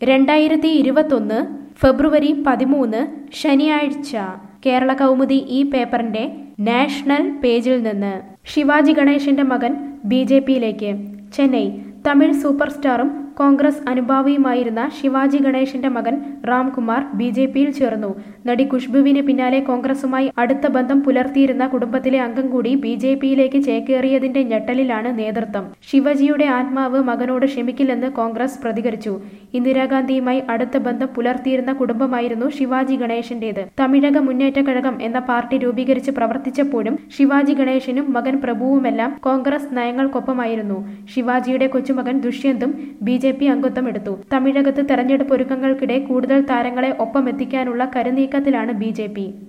രണ്ടായിരത്തി ഇരുപത്തൊന്ന് ഫെബ്രുവരി പതിമൂന്ന് ശനിയാഴ്ച കേരള കൗമുദി ഈ പേപ്പറിന്റെ നാഷണൽ പേജിൽ നിന്ന് ശിവാജി ഗണേശന്റെ മകൻ ബി ജെ പിയിലേക്ക് ചെന്നൈ തമിഴ് സൂപ്പർ സ്റ്റാറും കോൺഗ്രസ് അനുഭാവിയുമായിരുന്ന ശിവാജി ഗണേശന്റെ മകൻ രാംകുമാർ ബി ജെ പിയിൽ ചേർന്നു നടി ഖുഷ്ബുവിന് പിന്നാലെ കോൺഗ്രസുമായി അടുത്ത ബന്ധം പുലർത്തിയിരുന്ന കുടുംബത്തിലെ അംഗം കൂടി ബി ജെ പിയിലേക്ക് ചേക്കേറിയതിന്റെ ഞെട്ടലിലാണ് നേതൃത്വം ശിവജിയുടെ ആത്മാവ് മകനോട് ക്ഷമിക്കില്ലെന്ന് കോൺഗ്രസ് പ്രതികരിച്ചു ഇന്ദിരാഗാന്ധിയുമായി അടുത്ത ബന്ധം പുലർത്തിയിരുന്ന കുടുംബമായിരുന്നു ശിവാജി ഗണേശന്റേത് തമിഴക മുന്നേറ്റ കഴകം എന്ന പാർട്ടി രൂപീകരിച്ച് പ്രവർത്തിച്ചപ്പോഴും ശിവാജി ഗണേശനും മകൻ പ്രഭുവുമെല്ലാം കോൺഗ്രസ് നയങ്ങൾക്കൊപ്പമായിരുന്നു ശിവാജിയുടെ കൊച്ചുമകൻ ദുഷ്യന്തും ബി ജെ പി അംഗത്വം എടുത്തു തമിഴകത്ത് തെരഞ്ഞെടുപ്പ് ഒരുക്കങ്ങൾക്കിടെ കൂടുതൽ താരങ്ങളെ ഒപ്പമെത്തിക്കാനുള്ള കരുനീക്കത്തിലാണ് ബി ജെ പി